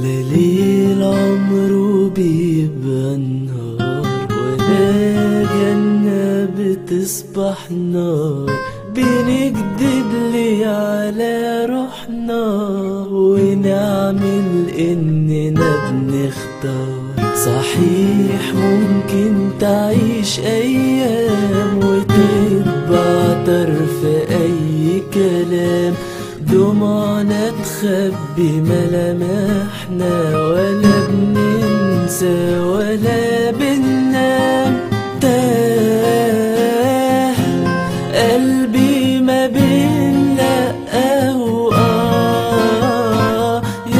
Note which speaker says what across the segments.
Speaker 1: ولا ليل عمره بيبقى نهار ولا جنة بتصبح نار بنكدب لي على روحنا ونعمل إننا بنختار صحيح ممكن تعيش أيام وتتبع طرف أي كلام دموعنا تخبي ملامحنا ولا بننسى ولا بننام تاه قلبي ما بين لأ وآه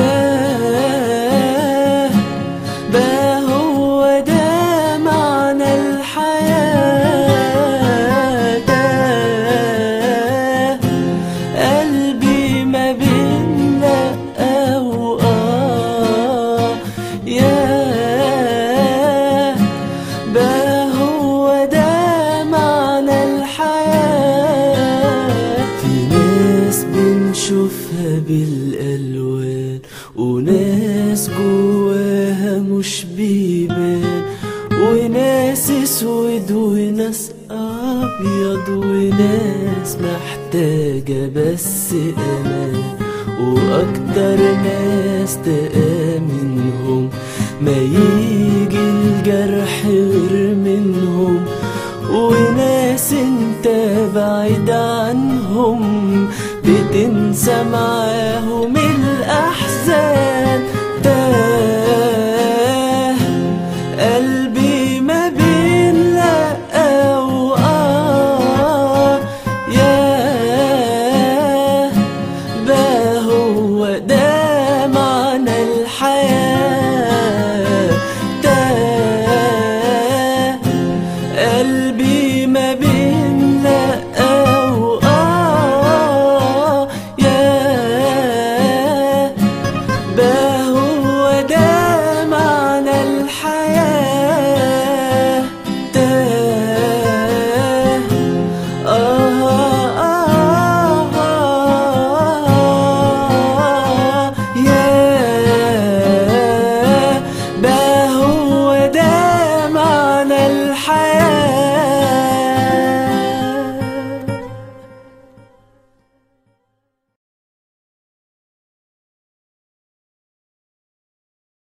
Speaker 1: ياه بقى هو ده معنى الحياة تاه قلبي ما بين لأ وآه ياه بقى هو ده معنى الحياة في ناس بنشوفها بالألوان وناس جواها مش بيبان وناس اسود وناس ابيض وناس محتاجة بس امان واكتر ناس تآمنهم ما يجي الجرح غير منهم وناس انت بعيد عنهم بتنسى معاهم الأحلام